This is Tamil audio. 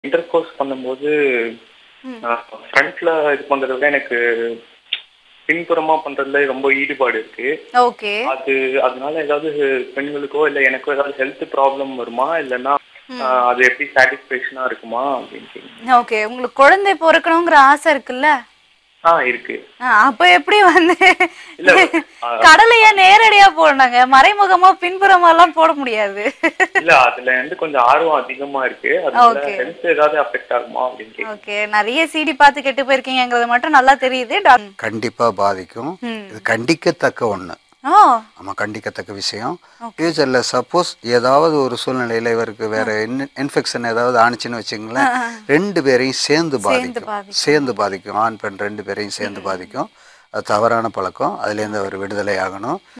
இன்டர் கோர்ஸ் பண்ணும்போது ஃப்ரண்ட்ல இது பண்றதை விட எனக்கு பின்புறமா பண்றதுல ரொம்ப ஈடுபாடு இருக்கு ஓகே அது அதனால ஏதாவது பெண்களுக்கோ இல்ல எனக்கோ ஏதாவது ஹெல்த் ப்ராப்ளம் வருமா இல்லைன்னா ஆஹ், அது எப்படி சாட்டிஸ்பேக்ஷனா இருக்குமா அப்படின்னு கேக்குறேன். ஓகே உங்களுக்கு குழந்தை பிறக்கணுங்கிற ஆசை இருக்குல்ல ஆ இருக்கு ஆ, அப்ப எப்படி வந்து இல்ல, ஆ. கடலையா நேரடியா போடுனாங்க மறைமுகமா பின்புறமா எல்லாம் போட முடியாது இல்ல அதுல வந்து கொஞ்சம் ஆர்வம் அதிகமா இருக்கு அதனால Okay. ஹெல்த் ஏதாவது அஃபெக்ட் ஆகுமா அப்படின்னு கேக்குறேன். ஓகே நிறைய சிடி பார்த்து கெட்டு போயிருக்கீங்கிறது மட்டும் நல்லா தெரியுது டாக்- கண்டிப்பா பாதிக்கும் ம். இது கண்டிக்கத்தக்க ஒண்ணு ஓ ஆமா கண்டிக்கத்தக்க விஷயம் ஃபியூச்சர்ல சப்போஸ் ஏதாவது ஒரு சூழ்நிலையில இவருக்கு வேற இன்ஃபெக்ஷன் ஏதாவது ஆனிச்சுன்னு வச்சுங்களேன் ரெண்டு பேரையும் சேர்ந்து பாதிக்கும் பாதிக்கும். சேர்ந்து பாதிக்கும் ஆண் பெண் ரெண்டு பேரையும் சேர்ந்து பாதிக்கும் அது தவறான பழக்கம் அதுலேருந்து அவர் விடுதலை ஆகணும்